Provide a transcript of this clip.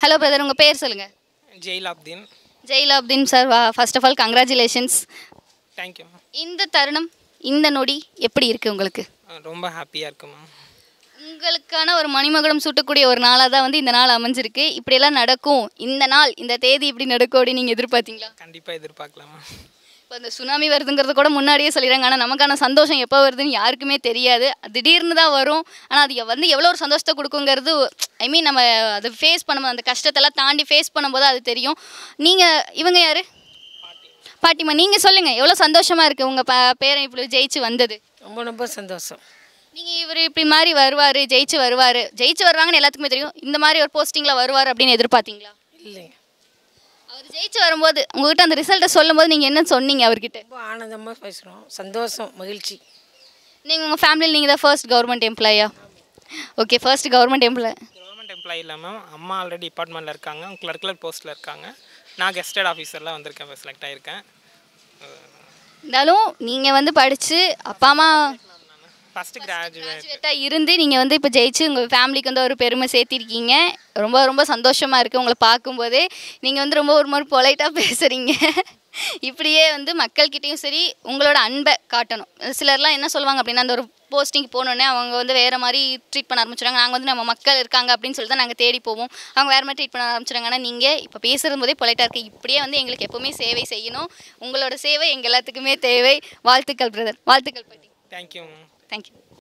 hello brother உங்கள் பேர் சொல்லுங்கள் Jailabdeen Jailabdeen sir first of all congratulations thank you இந்த தருணம் இந்த நொடி எப்படி இருக்குது உங்களுக்கு ரொம்ப ஹாப்பியாக இருக்கு மேம் உங்களுக்கான ஒரு மணிமகுடம் சூட்டக்கூடிய ஒரு நாளாக தான் வந்து இந்த நாள் அமைஞ்சிருக்கு இப்படியெல்லாம் நடக்கும் இந்த நாள் இந்த தேதி இப்படி நடக்கும் அப்படின்னு நீங்கள் எதிர்பார்த்தீங்களா கண்டிப்பாக எதிர்பார்க்கலாம் மேம் இப்போ இந்த சுனாமி வருதுங்கிறது கூட முன்னாடியே சொல்லிடுறாங்க ஆனால் நமக்கான சந்தோஷம் எப்போ வருதுன்னு யாருக்குமே தெரியாது திடீர்னு தான் வரும் ஆனால் அது வந்து எவ்வளோ ஒரு சந்தோஷத்தை கொடுக்குங்கிறது ஐ மீன் நம்ம அதை ஃபேஸ் பண்ணும்போது அந்த கஷ்டத்தெல்லாம் தாண்டி ஃபேஸ் பண்ணும்போது அது தெரியும் நீங்கள் இவங்க யார் பாட்டிமா நீங்கள் சொல்லுங்கள் எவ்வளோ சந்தோஷமாக இருக்குது உங்கள் ப பேரன் இப்படி ஜெயிச்சு வந்தது ரொம்ப ரொம்ப சந்தோஷம் நீங்கள் இவர் இப்படி மாதிரி வருவார் ஜெயிச்சு வருவார் ஜெயிச்சு வருவாங்கன்னு எல்லாத்துக்குமே தெரியும் இந்த மாதிரி ஒரு போஸ்டிங்கில் வருவார் அப்படின்னு எதிர்பார்த்தீங்களா இல்லைங்க அவர் ஜெயிச்சு வரும்போது உங்ககிட்ட அந்த ரிசல்ட்டை சொல்லும்போது நீங்கள் என்ன சொன்னீங்க அவர்கிட்ட ரொம்ப ஆனந்தமாக பேசுகிறோம் சந்தோஷம் மகிழ்ச்சி நீங்கள் உங்கள் ஃபேமிலியில் நீங்கள் தான் ஃபர்ஸ்ட் கவர்மெண்ட் எம்ப்ளாயா okay first government employee government employee இல்லாமல் அம்மா ஆல்ரெடி டிபார்ட்மெண்ட்டில் இருக்காங்க கிளர்க்லர் போஸ்ட்டில் இருக்காங்க நான் கெஸ்டட் ஆஃபீஸரில் வந்திருக்கேன் இப்போ செலக்ட் ஆகியிருக்கேன் இருந்தாலும் நீங்கள் வந்து படித்து அப்பா அம்மா ஃபஸ்ட்டு கிராஜுவேட் கிராஜுவேட்டாக இருந்து நீங்கள் வந்து இப்போ ஜெயிச்சு உங்கள் ஃபேமிலிக்கு வந்து ஒரு பெருமை சேர்த்திருக்கீங்க ரொம்ப ரொம்ப சந்தோஷமாக இருக்குது உங்களை பார்க்கும்போதே நீங்கள் வந்து ரொம்ப ஒரு மாதிரி பொலைட்டாக பேசுகிறீங்க இப்படியே வந்து மக்கள்கிட்டயும் சரி உங்களோட அன்பை காட்டணும் சிலர்லாம் என்ன சொல்லுவாங்க அப்படின்னா அந்த ஒரு போஸ்டிங் போனோடனே அவங்க வந்து வேறு மாதிரி ட்ரீட் பண்ண ஆரம்பிச்சிடுறாங்க நாங்கள் வந்து நம்ம மக்கள் இருக்காங்க அப்படின்னு சொல்லி தான் நாங்கள் தேடி போவோம் அவங்க வேறு மாதிரி ட்ரீட் பண்ண ஆரம்பிச்சிடுறாங்க ஆனால் நீங்கள் இப்போ பேசுகிற போதே பொலைட்டாக இருக்குது இப்படியே வந்து எங்களுக்கு எப்போவுமே சேவை செய்யணும் உங்களோட சேவை எங்கள் எல்லாத்துக்குமே தேவை வாழ்த்துக்கள் பிரதர் வாழ்த்துக்கள் பாட்டி தேங்க்யூ மேம் தேங்க்யூ